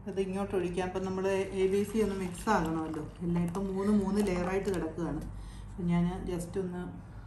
അത് ഇങ്ങോട്ട് ഒഴിക്കാം അപ്പം നമ്മൾ എ ബി സി ഒന്ന് മിക്സ് ആകണമല്ലോ എല്ലാം ഇപ്പം മൂന്ന് മൂന്ന് ലെയറായിട്ട് കിടക്കുകയാണ് അപ്പം ഞാൻ ജസ്റ്റ് ഒന്ന്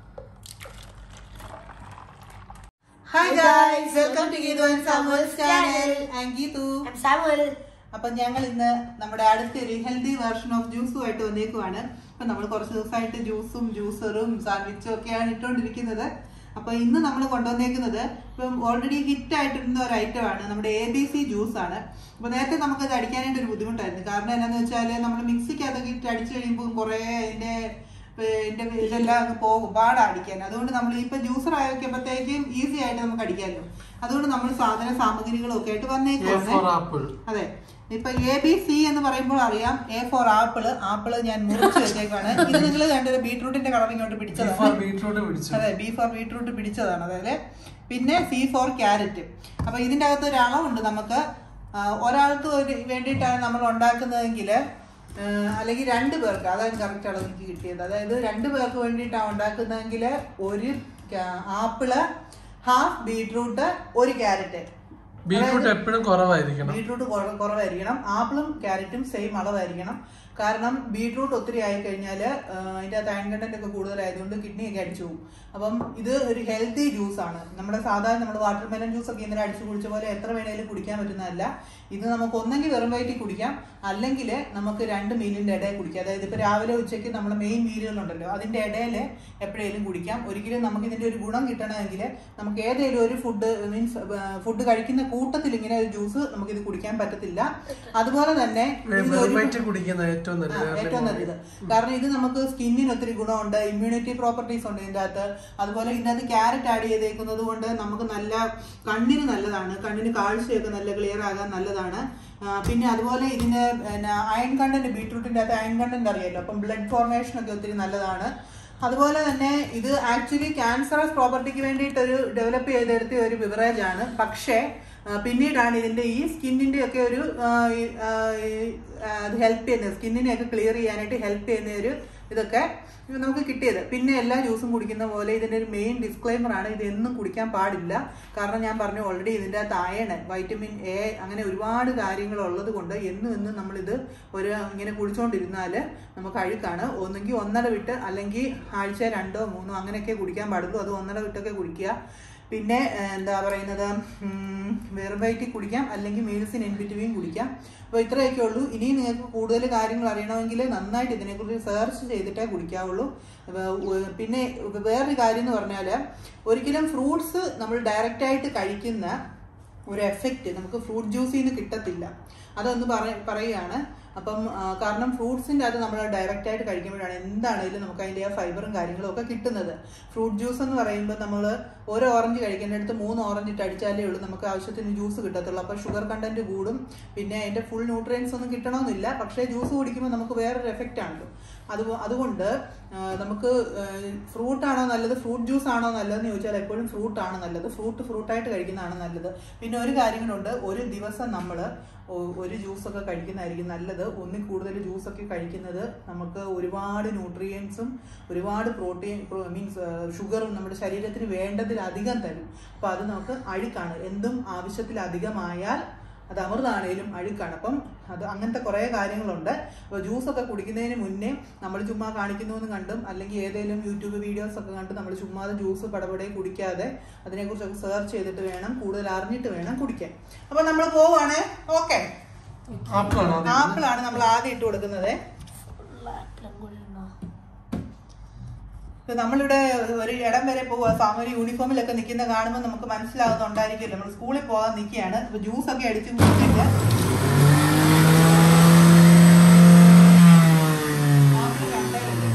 hi guys welcome to Geethu and Samuel's channel and Geethu I'm Samuel. അപ്പൊ ഞങ്ങൾ ഇന്ന് നമ്മുടെ അടുത്തൊരു ഹെൽത്തി വേർഷൻ ഓഫ് ജ്യൂസുമായിട്ട് വന്നേക്കുവാണ് അപ്പൊ നമ്മൾ കുറച്ച് ദിവസമായിട്ട് ജ്യൂസും ജ്യൂസറും സാൻഡ്വിച്ചും ഒക്കെയാണ് ഇട്ടുകൊണ്ടിരിക്കുന്നത് അപ്പൊ ഇന്ന് നമ്മൾ കൊണ്ടുവന്നേക്കുന്നത് ഇപ്പം ഓൾറെഡി ഹിറ്റ് ആയിട്ടിരുന്ന ഒരു ഐറ്റം ആണ് നമ്മുടെ എ ബി സി ജ്യൂസ് ആണ് അപ്പൊ നേരത്തെ നമുക്ക് അത് അടിക്കാനായിട്ട് ഒരു ബുദ്ധിമുട്ടായിരുന്നു കാരണം എന്താണെന്ന് വെച്ചാൽ നമ്മൾ മിക്സിക്കകത്തൊക്കെ ഇട്ട് അടിച്ചു കഴിയുമ്പോൾ കുറേ അതിന്റെ ഇതിന്റെ ഇതെല്ലാം അങ്ങ് പോകും പാടാ അടിക്കാൻ അതുകൊണ്ട് നമ്മൾ ഇപ്പൊ ജ്യൂസർ ആയിരിക്കുമ്പോഴത്തേക്കും ഈസി ആയിട്ട് നമുക്ക് അടിക്കാമല്ലോ അതുകൊണ്ട് നമ്മൾ സാധന സാമഗ്രികളും ഒക്കെ ആയിട്ട് A for വന്നേക്കുവാണ് apple. അതെ ഇപ്പൊ എ ബി സി എന്ന് പറയുമ്പോൾ അറിയാം എ ഫോർ ആപ്പിള് ആപ്പിള് ഞാൻ മുറിച്ച് വെച്ചേക്കാണ് ഇത് നിങ്ങൾ കണ്ടൊരു ബീട്രൂട്ടിന്റെ കളർ ഇങ്ങോട്ട് A for പിടിച്ചതാണ് beetroot പിടിച്ചു. അതെ ബി ഫോർ ബീട്രൂട്ട് പിടിച്ചതാണ് അതായത് പിന്നെ സി ഫോർ ക്യാരറ്റ് അപ്പൊ ഇതിന്റെ അകത്ത് ഒരു അളവുണ്ട് നമുക്ക് ആ, ഒരാൾക്ക് ഒരു വേണ്ടിയിട്ടാണ് നമ്മൾ ഉണ്ടാക്കുന്നതെങ്കിൽ അല്ലെങ്കിൽ രണ്ട് പേർക്ക് അതാണ് കറക്റ്റ് അളവ് എനിക്ക് കിട്ടിയത് അതായത് രണ്ട് പേർക്ക് വേണ്ടിയിട്ടാണ് ഉണ്ടാക്കുന്നതെങ്കിൽ ഒരു ക്യാ- ആപ്പിള് ഹാഫ് ബീട്രൂട്ട് ഒരു ക്യാരറ്റ് ബീറ്റ്റൂട്ട് എപ്പോഴും കുറവായിരിക്കണം ബീട്രൂട്ട് കുറ- കുറവായിരിക്കണം ആപ്പിളും ക്യാരറ്റും സെയിം അളവായിരിക്കണം കാരണം ബീട്രൂട്ട് ഒത്തിരി ആയി കഴിഞ്ഞാൽ അതിൻ്റെ അകത്ത് അയൺ കണ്ടന്റ് ഒക്കെ കൂടുതലായതുകൊണ്ട് കിഡ്നി ഒക്കെ അടിച്ചു പോകും അപ്പം ഇത് ഒരു ഹെൽത്തി ജ്യൂസ് ആണ് നമ്മുടെ സാധാരണ നമ്മുടെ വാട്ടർ മെലൺ ജ്യൂസ് ഒക്കെ ഇന്നലെ അടിച്ചു കുടിച്ച പോലെ എത്ര വേണേലും കുടിക്കാൻ പറ്റുന്നതല്ല ഇത് നമുക്ക് ഒന്നെങ്കിൽ വെറും വയറ്റിൽ കുടിക്കാം അല്ലെങ്കിൽ നമുക്ക് രണ്ട് മീലിന്റെ ഇടയിൽ കുടിക്കാം അതായത് ഇപ്പൊ രാവിലെ ഉച്ചയ്ക്ക് നമ്മുടെ മെയിൻ മീലുകളുണ്ടല്ലോ അതിന്റെ ഇടയിൽ എപ്പോഴേലും കുടിക്കാം ഒരിക്കലും നമുക്ക് ഇതിന്റെ ഒരു ഗുണം കിട്ടണമെങ്കിൽ നമുക്ക് ഏതെങ്കിലും ഒരു ഫുഡ് മീൻസ് ഫുഡ് കഴിക്കുന്ന കൂട്ടത്തിൽ ഇങ്ങനെ ഒരു ജ്യൂസ് നമുക്ക് ഇത് കുടിക്കാൻ പറ്റത്തില്ല അതുപോലെ തന്നെ ഇതിന് ഒരു- വെറുമൈറ്റ് കുടിക്കുന്ന ഏറ്റവും ആ, നല്ലത് ഏറ്റവും നല്ലത് കാരണം ഇത് നമുക്ക് സ്കിന്നിന് ഒത്തിരി ഗുണമുണ്ട് ഇമ്മ്യൂണിറ്റി പ്രോപ്പർട്ടീസ് ഉണ്ട് ഇതിൻ്റെ അകത്ത് അതുപോലെ ഇതിനകത്ത് ക്യാരറ്റ് ആഡ് ചെയ്തേക്കുന്നത് കൊണ്ട് നമുക്ക് നല്ല കണ്ണിന് നല്ലതാണ് കണ്ണിന് കാഴ്ചയൊക്കെ നല്ല ക്ലിയർ ആകാൻ നല്ലതാണ് ആ, പിന്നെ അതുപോലെ ഇതിന് പിന്നെ അയൺ കണ്ടന്റ് ബീട്രൂട്ടിന്റെ അകത്ത് അയൺ കണ്ടന്റ് അറിയാലോ അപ്പം ബ്ലഡ് ഫോർമേഷൻ ഒക്കെ ഒത്തിരി നല്ലതാണ് അതുപോലെ തന്നെ ഇത് ആക്ച്വലി ക്യാൻസറസ് പ്രോപ്പർട്ടിക്ക് വേണ്ടിയിട്ട് ഒരു ഡെവലപ്പ് ചെയ്തെടുത്ത ഒരു ബിവറേജ് ആണ് പക്ഷേ ആ, പിന്നീടാണ് ഇതിന്റെ ഈ സ്കിന്നിന്റെ ഒക്കെ ഒരു ഹെൽപ്പ് ചെയ്യുന്നത് സ്കിന്നിനെ ഒക്കെ ക്ലിയർ ചെയ്യാനായിട്ട് ഹെൽപ്പ് ചെയ്യുന്ന ഒരു ഇതൊക്കെ നമുക്ക് കിട്ടിയത് പിന്നെ എല്ലാ ജ്യൂസും കുടിക്കുന്ന പോലെ ഇതിന്റെ ഒരു മെയിൻ ഡിസ്ക്ലൈമർ ആണ് ഇത് എന്നും കുടിക്കാൻ പാടില്ല കാരണം ഞാൻ പറഞ്ഞു ഓൾറെഡി ഇതിൻ്റെ അകത്ത് അയൺ വൈറ്റമിൻ എ അങ്ങനെ ഒരുപാട് കാര്യങ്ങൾ ഉള്ളത് കൊണ്ട് എന്നും എന്നും നമ്മളിത് ഒരു ഇങ്ങനെ കുടിച്ചുകൊണ്ടിരുന്നാൽ നമുക്ക് അഴുക്കാണ് ഒന്നെങ്കിൽ ഒന്നര വിട്ട് അല്ലെങ്കിൽ ആഴ്ച രണ്ടോ മൂന്നോ അങ്ങനെയൊക്കെ കുടിക്കാൻ പാടുള്ളൂ അത് ഒന്നര വിട്ടൊക്കെ കുടിക്കുക പിന്നെ ഏഹ്, എന്താ പറയുന്നത് ഉം, വെറും വയറ്റിൽ കുടിക്കാം അല്ലെങ്കിൽ മെഡിസിൻ ഇൻ ബിറ്റ്വീൻ കുടിക്കാം അപ്പോൾ ഇത്രയൊക്കെ ഉള്ളൂ ഇനി നിങ്ങൾക്ക് കൂടുതൽ കാര്യങ്ങൾ അറിയണമെങ്കിൽ നന്നായിട്ട് ഇതിനെക്കുറിച്ച് സെർച്ച് ചെയ്തിട്ടേ കുടിക്കാവുള്ളൂ അപ്പൊ, ഉ- പിന്നെ വേറൊരു കാര്യം എന്ന് പറഞ്ഞാൽ ഒരിക്കലും ഫ്രൂട്ട്സ് നമ്മൾ ഡയറക്റ്റ് ആയിട്ട് കഴിക്കുന്ന ഒരു എഫക്റ്റ് നമുക്ക് ഫ്രൂട്ട് ജ്യൂസിൽ നിന്ന് കിട്ടത്തില്ല അതൊന്ന് പറ പറയുകയാണ് അപ്പം ആ, കാരണം ഫ്രൂട്ട്സിൻ്റെ അത് നമ്മൾ ഡയറക്റ്റ് ആയിട്ട് കഴിക്കുമ്പോഴാണ് എന്താണെങ്കിലും നമുക്ക് അതിൻ്റെ ആ ഫൈബറും കാര്യങ്ങളും ഒക്കെ കിട്ടുന്നത് ഫ്രൂട്ട് ജ്യൂസ് എന്ന് പറയുമ്പോൾ നമ്മൾ ഓരോ ഓറഞ്ച് കഴിക്കേണ്ടടുത്ത് മൂന്ന് ഓറഞ്ച് ഇട്ട് അടിച്ചാലേ ഉള്ളൂ നമുക്ക് ആവശ്യത്തിന് ജ്യൂസ് കിട്ടത്തുള്ളൂ അപ്പോൾ ഷുഗർ കണ്ടന്റ് കൂടും പിന്നെ അതിൻ്റെ ഫുൾ ന്യൂട്രിയൻസ് ഒന്നും കിട്ടണമെന്നില്ല പക്ഷേ ജ്യൂസ് കുടിക്കുമ്പോൾ നമുക്ക് വേറൊരു എഫക്റ്റ് ആണല്ലോ അത് അതുകൊണ്ട് ആ, നമുക്ക് ഫ്രൂട്ട് ആണോ നല്ലത് ഫ്രൂട്ട് ജ്യൂസ് ആണോ നല്ലതെന്ന് ചോദിച്ചാൽ എപ്പോഴും ഫ്രൂട്ട് ആണ് നല്ലത് ഫ്രൂട്ട് ഫ്രൂട്ടായിട്ട് കഴിക്കുന്നതാണ് നല്ലത് പിന്നെ ഒരു കാര്യങ്ങളുണ്ട് ഒരു ദിവസം നമ്മൾ ഒരു ജ്യൂസൊക്കെ കഴിക്കുന്നതായിരിക്കും നല്ലത് ഒന്നിൽ കൂടുതൽ ജ്യൂസൊക്കെ കഴിക്കുന്നത് നമുക്ക് ഒരുപാട് ന്യൂട്രിയൻസും ഒരുപാട് പ്രോട്ടീൻ മീൻസ് ഷുഗറും നമ്മുടെ ശരീരത്തിന് വേണ്ടതിലധികം തരും അപ്പോൾ അത് നമുക്ക് അഴുക്കാണ് എന്തും ആവശ്യത്തിലധികമായാൽ അത് അമൃതാണേലും അഴുക്കാണ് അപ്പം അത് അങ്ങനത്തെ കുറേ കാര്യങ്ങളുണ്ട് അപ്പോൾ ജ്യൂസൊക്കെ കുടിക്കുന്നതിന് മുന്നേ നമ്മൾ ചുമ്മാ കാണിക്കുന്നു എന്ന് കണ്ടും അല്ലെങ്കിൽ ഏതെങ്കിലും യൂട്യൂബ് വീഡിയോസ് ഒക്കെ കണ്ട് നമ്മൾ ചുമ്മാതെ ജ്യൂസ് പടപടെ കുടിക്കാതെ അതിനെക്കുറിച്ചൊക്കെ സെർച്ച് ചെയ്തിട്ട് വേണം കൂടുതൽ അറിഞ്ഞിട്ട് വേണം കുടിക്കാൻ അപ്പോൾ നമ്മൾ പോവാണ് ഓക്കെ ആപ്പിളാണോ അത്? ആപ്പിളാണ് നമ്മൾ ആദ്യം ഇട്ട് കൊടുക്കുന്നത് ഇപ്പൊ നമ്മളിവിടെ ഒരു ഇടം വരെ പോവുക ഫാമിലി യൂണിഫോമിലൊക്കെ നിൽക്കുന്ന കാണുമ്പോൾ നമുക്ക് മനസ്സിലാകുന്നുണ്ടായിരിക്കുമല്ലോ നമ്മൾ സ്കൂളിൽ പോകാൻ നിൽക്കുകയാണ് ഇപ്പൊ ജ്യൂസ് ഒക്കെ അടിച്ച് കുടിച്ചിട്ട് ആപ്പിൾ കണ്ടതല്ലേ?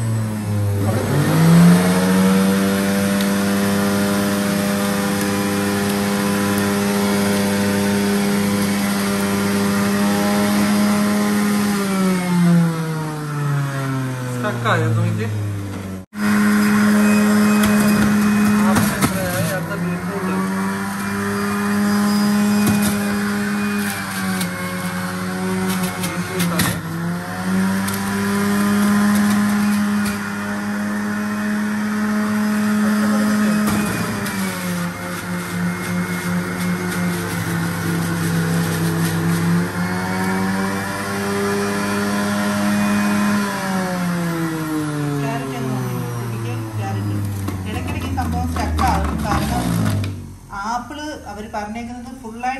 Stuck ആയോ നോക്കിക്കേ. ആപ്പിൾ എത്രയായി? അടുത്ത ബീറ്റ്റൂട്ട്. ബീറ്റ്റൂട്ടാണ്.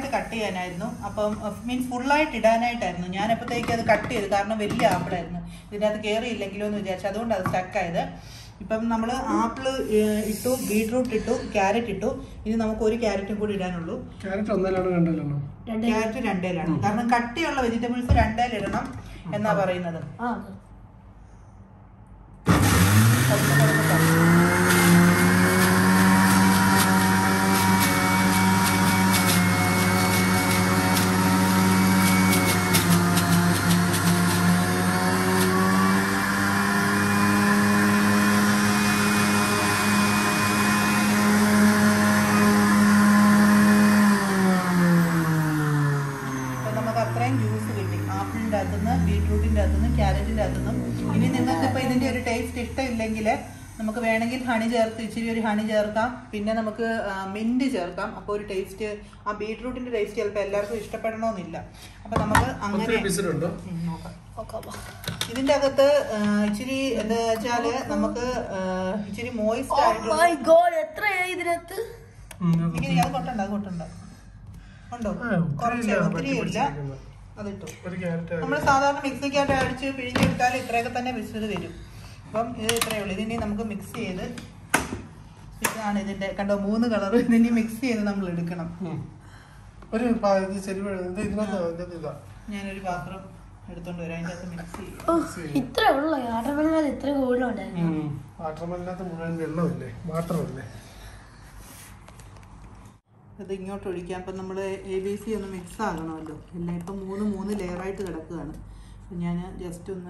ഫുള്ളായിട്ട് കട്ട് ചെയ്യാനായിരുന്നു അപ്പം മീൻസ് ഫുള്ളായിട്ട് ഇടാനായിട്ടായിരുന്നു ഞാൻ അപ്പോഴത്തേക്ക് അത് കട്ട് ചെയ്തു കാരണം വലിയ ആപ്പിളായിരുന്നു ഇതിനകത്ത് കയറിയില്ലെങ്കിലോ എന്ന് വിചാരിച്ചു അതുകൊണ്ട് അത് സ്റ്റക്കായത് ഇപ്പം നമ്മൾ ആപ്പിൾ ഇട്ടു ബീട്രൂട്ട് ഇട്ടു ക്യാരറ്റ് ഇട്ടു ഇനി നമുക്ക് ഒരു ക്യാരറ്റും കൂടി ഇടാനുള്ളൂ ക്യാരറ്റ് ഒന്നല്ലാണ് രണ്ടല്ലാണ് ക്യാരറ്റ് രണ്ടേലാണ് കാരണം കട്ടിയുള്ള വെജിറ്റബിൾസ് രണ്ടേലിടണം എന്നാ പറയുന്നത് ആ അപ്പൊ നമുക്ക് അത്രയും ജ്യൂസ് കിട്ടി ആപ്പിളിന്റെ അകത്തുനിന്ന് ബീട്രൂട്ടിന്റെ അകത്തുനിന്ന് ക്യാരറ്റിന്റെ അകത്തുനിന്നും ഇനി നിങ്ങൾക്ക് ഇപ്പൊ ഇതിന്റെ ഒരു ടേസ്റ്റ് ഇഷ്ടമില്ലെങ്കിൽ നമുക്ക് വേണമെങ്കിൽ ഹണി ചേർത്ത് ഇച്ചിരി ഒരു ഹണി ചേർക്കാം പിന്നെ നമുക്ക് മിന്റ് ചേർക്കാം അപ്പോൾ ഒരു ടേസ്റ്റ് ആ ബീട്രൂട്ടിന്റെ ടേസ്റ്റ് ചിലപ്പോൾ എല്ലാവർക്കും ഇഷ്ടപ്പെടണമെന്നില്ല അപ്പൊ നമുക്ക് അങ്ങനെ ഒത്തിരി പിസിലുണ്ടോ ഉം, നോക്കാം നോക്കാം ഇതിന്റെ അകത്ത് ആ, ഇച്ചിരി എന്താ വെച്ചാല് നമുക്ക് ആ, ഇച്ചിരി മോയിസ്റ്റ് ആയിട്ടുള്ള മൈ ഗോഡ് എത്രയായി ഇതിനകത്ത് ഇങ്ങനെ അത് കൊണ്ടുണ്ട് അത് കൊണ്ടുണ്ട് ഉണ്ടോ ആ, ഒത്തിരി കുറച്ച് ഇല്ല, ഒത്തിരി പറ്റി ഇല്ല പിടിച്ചിരിക്കുന്നത്. അതിട്ടു ഒരു ക്യാരറ്റ് നമ്മൾ സാധാരണ മിക്സിക്കകത്ത് അടിച്ച് പിഴിഞ്ഞെടുത്താൽ ഇത്രയൊക്കെ തന്നെ വിസിൽ വരും അപ്പം ഇത് ഇത്രയേ ഉള്ളൂ ഇതിനി നമുക്ക് മിക്സ് ചെയ്ത് ഇതാണ് ഇതിന്റെ കണ്ടോ മൂന്ന് കളർ ഇതിനി മിക്സ് ചെയ്ത് നമ്മൾ എടുക്കണം ഒരു പ- ഇത് ശരി ഇത് ഇതിനകത്ത് ഇതിനകത്ത് ഇതാ ഞാനൊരു പാത്രം എടുത്തോണ്ട് വരാം അതിൻ്റെ അകത്ത് മിക്സ് ചെയ്യും ഓ ഇത്ര ഉള്ള ആട്ടമല്ലാതെ ഇത്ര കൂടുതലുണ്ടായിരുന്നു വാട്ടർമെലിനകത്ത് മുഴുവൻ വെള്ളമില്ലേ വാട്ടറല്ലേ ഇത് ഇങ്ങോട്ട് ഒഴിക്കാം അപ്പം നമ്മൾ എ ബി സി ഒന്ന് മിക്സ് ആകണമല്ലോ എല്ലാം ഇപ്പം മൂന്ന് മൂന്ന് ലെയറായിട്ട് കിടക്കുകയാണ് അപ്പം ഞാൻ ജസ്റ്റ് ഒന്ന്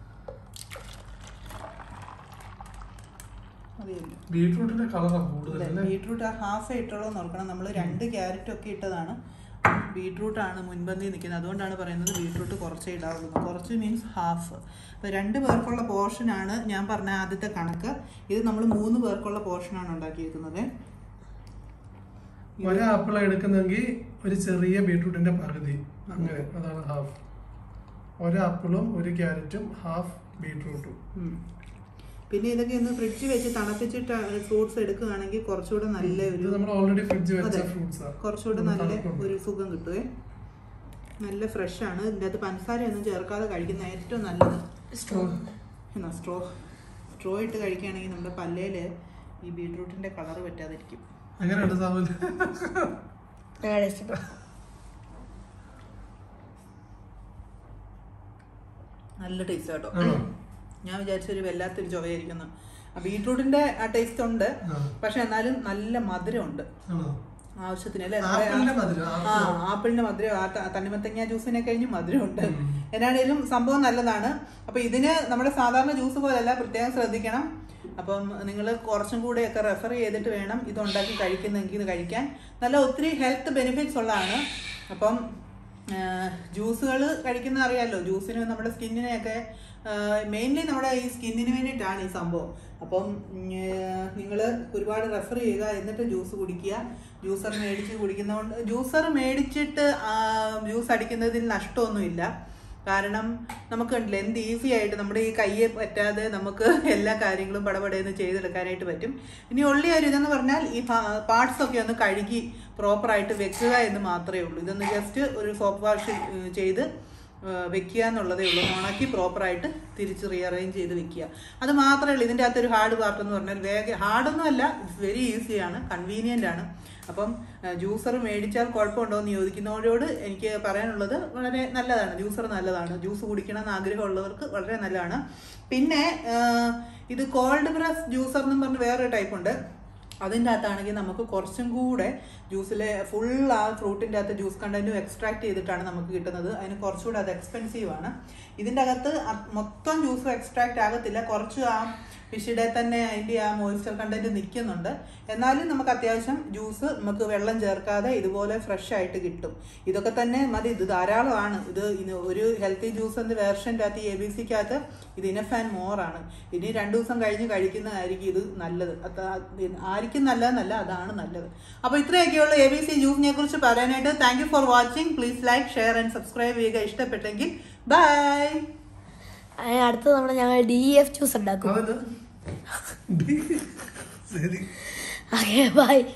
മതിയല്ലോ ബീട്രൂട്ടിന്റെ കളറാണ് കൂടുതൽ അതെ അല്ലേ ബീട്രൂട്ട് ആ ഹാഫ് ഇട്ടുള്ളൂ നോക്കണം നമ്മൾ രണ്ട് ക്യാരറ്റും ഒക്കെ ഇട്ടതാണ് ബീട്രൂട്ടാണ് മുൻപന്തി നിൽക്കുന്നത് അതുകൊണ്ടാണ് പറയുന്നത് ബീട്രൂട്ട് കുറച്ചേ ഇടാവുള്ളൂ കുറച്ച് മീൻസ് ഹാഫ് അപ്പോൾ രണ്ട് പേർക്കുള്ള പോർഷനാണ് ഞാൻ പറഞ്ഞ ആദ്യത്തെ കണക്ക് ഇത് നമ്മൾ മൂന്ന് പേർക്കുള്ള പോർഷനാണ് ഉണ്ടാക്കിയിരിക്കുന്നത് ഒരു ആപ്പിൾ എടുക്കുന്നെങ്കിൽ ഒരു ചെറിയ ബീട്രൂട്ടിന്റെ പകുതി അങ്ങനെ അതാണ് ഹാഫ് ഒരു ആപ്പിളും ഒരു ക്യാരറ്റും ഹാഫ് ബീട്രൂട്ടും ഉം. പിന്നെ ഇതൊക്കെ ഒന്ന് ഫ്രിഡ്ജ് വെച്ച് തണുപ്പിച്ചിട്ട് ഫ്രൂട്ട്സ് എടുക്കുകയാണെങ്കിൽ കുറച്ചുകൂടെ നല്ല ഇത് ഒരു നമ്മൾ ഓൾറെഡി ഫ്രിഡ്ജ് വെച്ച അതെ. ഫ്രൂട്ട്സ് ആണ് കുറച്ചുകൂടെ നല്ല ഒരു സുഖം കിട്ടുവേ നല്ല ഫ്രഷ് ആണ് ഇതിൻ്റെ അകത്ത് പഞ്ചസാരയൊന്നും ചേർക്കാതെ കഴിക്കുന്ന ഏറ്റവും നല്ലത് എന്നാ സ്ട്രോ സ്ട്രോ ഇട്ട് കഴിക്കുകയാണെങ്കിൽ നമ്മുടെ പല്ലേല് ഈ ബീട്രൂട്ടിന്റെ കളർ പറ്റാതിരിക്കും എങ്ങനെയുണ്ട് സാമൂല് ഞങ്ങളുടെ ഇഷ്ടം നല്ല ടേസ്റ്റ് കേട്ടോ ആണോ? ഞാൻ വിചാരിച്ചൊരു വല്ലാത്തൊരു ചുവയായിരിക്കുന്നു ആ ബീട്രൂട്ടിന്റെ ആ ടേസ്റ്റ് ഉണ്ട് ആ. പക്ഷെ എന്നാലും നല്ല മധുരമുണ്ട് ആണോ? ആവശ്യത്തിന് അല്ലേ ആപ്പിളിന്റെ മധുരം, ആ ആപ്പിളിന്റെ മധുരം ആ ത- തണ്ണിമത്തങ്ങ ജ്യൂസിനെ കഴിഞ്ഞ് മധുരമുണ്ട് എന്നാണേലും സംഭവം നല്ലതാണ് അപ്പൊ ഇതിന് നമ്മുടെ സാധാരണ ജ്യൂസ് പോലെയല്ല പ്രത്യേകം ശ്രദ്ധിക്കണം അപ്പം നിങ്ങൾ കുറച്ചും കൂടെ ഒക്കെ റെഫർ ചെയ്തിട്ട് വേണം ഇത് ഉണ്ടാക്കി കഴിക്കുന്നെങ്കിൽ ഇത് കഴിക്കാൻ നല്ല ഒത്തിരി ഹെൽത്ത് ബെനിഫിറ്റ്സ് ഉള്ളതാണ് അപ്പം ജ്യൂസുകൾ കഴിക്കുന്ന അറിയാലോ ജ്യൂസിന് നമ്മുടെ സ്കിന്നിനെയൊക്കെ മെയിൻലി നമ്മുടെ ഈ സ്കിന്നിന് വേണ്ടിയിട്ടാണ് ഈ സംഭവം അപ്പം നിങ്ങൾ ഒരുപാട് റെഫർ ചെയ്യുക എന്നിട്ട് ജ്യൂസ് കുടിക്കുക ജ്യൂസർ മേടിച്ച് കുടിക്കുന്നതുകൊണ്ട് ജ്യൂസർ മേടിച്ചിട്ട് ജ്യൂസ് അടിക്കുന്നതിൽ നഷ്ടമൊന്നുമില്ല കാരണം നമുക്ക് കണ്ടില്ല എന്ത് ഈസി ആയിട്ട് നമ്മുടെ ഈ കയ്യെ പറ്റാതെ നമുക്ക് എല്ലാ കാര്യങ്ങളും പടപടയെന്ന് ചെയ്തെടുക്കാനായിട്ട് പറ്റും ഇനി ഉള്ളി ഒരു ഇതെന്ന് പറഞ്ഞാൽ ഈ പാർട്സ് ഒക്കെ ഒന്ന് കഴുകി പ്രോപ്പറായിട്ട് വെക്കുക എന്ന് മാത്രമേ ഉള്ളൂ ഇതൊന്ന് ജസ്റ്റ് ഒരു സോപ്പ് വാഷ് ചെയ്ത് ഏഹ് വെക്കുക എന്നുള്ളതേ ഉള്ളൂ ഉണക്കി പ്രോപ്പറായിട്ട് തിരിച്ച് റീഅറേഞ്ച് ചെയ്ത് വെക്കുക അത് മാത്രമേ ഉള്ളൂ ഇതിൻ്റെ അകത്തൊരു ഹാർഡ് പാർട്ട് എന്ന് പറഞ്ഞാൽ വേഗം ഹാർഡൊന്നും അല്ല ഇറ്റ്സ് വെരി ഈസിയാണ് കൺവീനിയൻ്റ് ആണ് അപ്പം ജ്യൂസർ മേടിച്ചാൽ കുഴപ്പമുണ്ടോ എന്ന് ചോദിക്കുന്നവരോട് എനിക്ക് പറയാനുള്ളത് വളരെ നല്ലതാണ് ജ്യൂസർ നല്ലതാണ് ജ്യൂസ് കുടിക്കണം എന്ന് ആഗ്രഹമുള്ളവർക്ക് വളരെ നല്ലതാണ് പിന്നെ ഏഹ് ഇത് കോൾഡ് പ്രസ് ജ്യൂസർ എന്നും പറഞ്ഞ് വേറൊരു ടൈപ്പ് ഉണ്ട് അതിൻ്റെ അകത്താണെങ്കിൽ നമുക്ക് കുറച്ചും കൂടെ ജ്യൂസിലെ ഫുൾ ആ ഫ്രൂട്ടിൻ്റെ അകത്ത് ജ്യൂസ് കണ്ടന്റും എക്സ്ട്രാക്ട് ചെയ്തിട്ടാണ് നമുക്ക് കിട്ടുന്നത് അതിന് കുറച്ചുകൂടെ അത് എക്സ്പെൻസീവ് ആണ് ഇതിൻ്റെ അകത്ത് അ- മൊത്തം ജ്യൂസ് എക്സ്ട്രാക്ട് ആകത്തില്ല കുറച്ച് ആ ഫിഷിടെ തന്നെ അതിൻ്റെ ആ മോയിസ്ചർ കണ്ടന്റ് നിൽക്കുന്നുണ്ട് എന്നാലും നമുക്ക് അത്യാവശ്യം ജ്യൂസ് നമുക്ക് വെള്ളം ചേർക്കാതെ ഇതുപോലെ ഫ്രഷ് ആയിട്ട് കിട്ടും ഇതൊക്കെ തന്നെ മതി ഇത് ധാരാളമാണ് ഇത് ഇന് ഒരു ഹെൽത്തി ജ്യൂസ് എന്ന വേർഷൻ്റെ അകത്ത് എ ബി സിക്കകത്ത് ഇത് ഇനഫ് ആൻഡ് മോർ ആണ് ഇനി രണ്ടു ദിവസം കഴിഞ്ഞ് കഴിക്കുന്നതായിരിക്കും ഇത് നല്ലത് അത് ആയിരിക്കും നല്ലതെന്നല്ല അതാണ് നല്ലത് അപ്പോൾ ഇത്രയൊക്കെയുള്ള എ ബി സി ജ്യൂസിനെ കുറിച്ച് പറയാനായിട്ട് thank you for watching please like share and subscribe ചെയ്യുക ഇഷ്ടപ്പെട്ടെങ്കിൽ ബൈ അതിന് അടുത്ത് നമ്മൾ ഞങ്ങൾ ഡി എഫ് ജ്യൂസ് ഉണ്ടാക്കും അതല്ല ശരി ഓക്കെ ബൈ